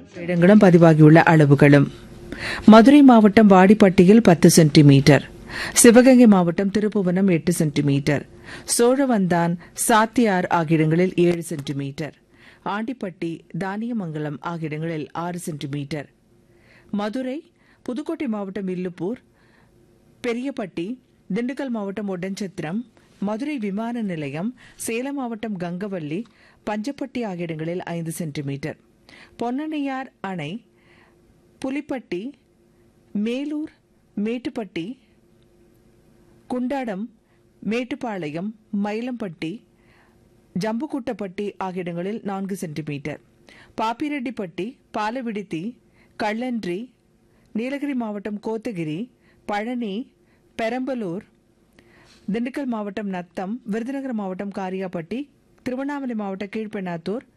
இடங்களும் பதிவாகியுள்ள அளவுகளும் மதுரை மாவட்டம் வாடிப்பட்டியில் பத்து சென்டிமீட்டர் சிவகங்கை மாவட்டம் திருப்புவனம் எட்டு சென்டிமீட்டர் சோழவந்தான் சாத்தியார் ஆகிய இடங்களில் ஏழு சென்டிமீட்டர் ஆண்டிப்பட்டி தானியமங்கலம் ஆகிய இடங்களில் ஆறு சென்டிமீட்டர் மதுரை புதுக்கோட்டை மாவட்டம் வில்லுப்பூர் பெரியப்பட்டி திண்டுக்கல் மாவட்டம் ஒட்டன்சத்திரம் மதுரை விமான நிலையம் சேலம் மாவட்டம் கங்கவல்லி பஞ்சப்பட்டி ஆகிய இடங்களில் ஐந்து சென்டிமீட்டர் பொன்னணியார் அணை புலிப்பட்டி மேலூர் மேட்டுப்பட்டி குண்டாடம் மேட்டுப்பாளையம் மயிலம்பட்டி ஜம்புக்குட்டப்பட்டி ஆகிய இடங்களில் நான்கு சென்டிமீட்டர் பாப்பிரெட்டிப்பட்டி பாலவிடுத்தி கள்ளன்றி நீலகிரி மாவட்டம் கோத்தகிரி பழனி பெரம்பலூர் திண்டுக்கல் மாவட்டம் நத்தம் விருதுநகர் மாவட்டம் காரியாப்பட்டி திருவண்ணாமலை மாவட்டம் கீழ்பெண்ணாத்தூர்